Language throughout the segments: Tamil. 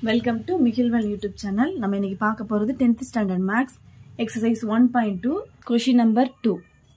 வெல்கம் டு மிகில்வல் யூடியூப் சேனல் நம்ம இன்னைக்கு பார்க்க போகிறது tenth standard maths exercise one point two question number two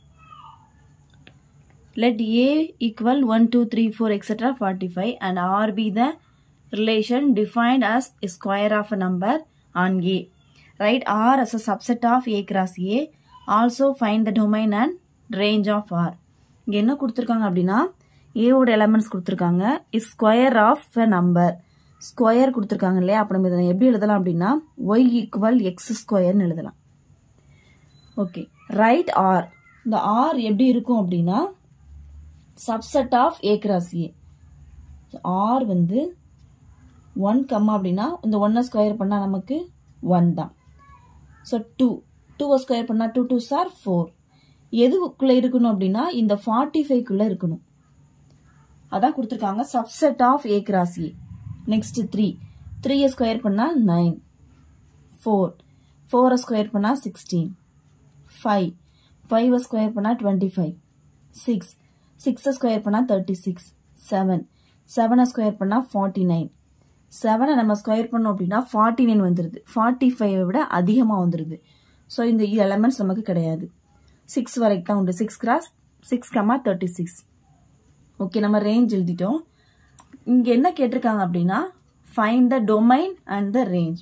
let a equal 1 2 3 4 etc 45 and r be the relation defined as a square of a number on a write r as a subset of a cross a also find the domain and range of r இங்க என்ன கொடுத்துருக்காங்க அப்படின்னா a ஓட எலமெண்ட்ஸ் கொடுத்துருக்காங்க is square of a number square கொடுத்துருக்காங்க இல்லையா அப்போ நம்ம இதை எப்படி எழுதலாம் அப்படின்னா ஒய் ஈக்குவல் எக்ஸ் ஸ்கொயர்னு எழுதலாம் ஓகே ரைட் ஆர் இந்த ஆர் எப்படி இருக்கும் அப்படின்னா subset of A cross A R வந்து ஒன் கம்மா அப்படின்னா இந்த ஒன்னை ஸ்கொயர் பண்ணால் நமக்கு ஒன் தான் ஸோ டூ டூவை ஸ்கொயர் பண்ணால் டூ டூ சார் ஃபோர் எதுக்குள்ளே இருக்கணும் அப்படின்னா இந்த ஃபார்ட்டி ஃபைவ்க்குள்ளே இருக்கணும் அதான் கொடுத்துருக்காங்க subset of A cross A next three த்ரீயை ஸ்கொயர் பண்ணால் நைன் ஃபோர் ஃபோரை ஸ்கொயர் பண்ணால் சிக்ஸ்டீன் ஃபைவ் ஃபைவை ஸ்கொயர் பண்ணால் டுவெண்ட்டி ஃபைவ் சிக்ஸ் சிக்ஸை ஸ்கொயர் பண்ணால் தேர்ட்டி சிக்ஸ் செவன் செவனை ஸ்கொயர் பண்ணால் ஃபார்ட்டி நைன் செவனை நம்ம ஸ்கொயர் பண்ணோம் அப்படின்னா ஃபார்ட்டி நைன் வந்துடுது ஃபார்ட்டி ஃபைவை விட அதிகமாக வந்துடுது ஸோ இந்த எலமெண்ட்ஸ் நமக்கு கிடையாது சிக்ஸ் வரைக்கும் தான் உண்டு six cross six comma thirty six okay நம்ம ரேஞ்ச் எழுதிட்டோம் இங்கே என்ன கேட்டிருக்காங்க அப்படின்னா find the domain and the range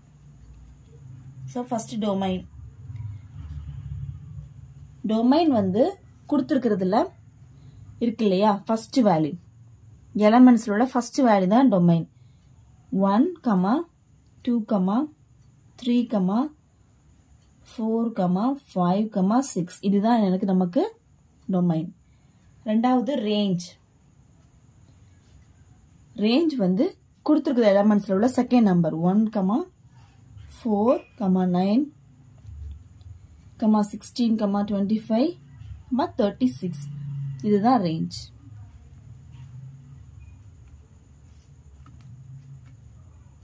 so first domain domain வந்து கொடுத்துருக்கிறதுல இருக்கு இல்லையா ஃபர்ஸ்ட் வேல்யூ எலமெண்ட்ஸோட ஃபர்ஸ்ட் வேல்யூ தான் domain one comma two comma three comma four comma five comma six இதுதான் எனக்கு நமக்கு டொமைன் ரெண்டாவது ரேஞ்ச் ரேஞ்ச் வந்து கொடுத்துருக்குற எலமெண்ட்ஸில் உள்ள second number one comma four comma nine comma sixteen comma twenty five comma thirty six இதுதான் ரேஞ்ச்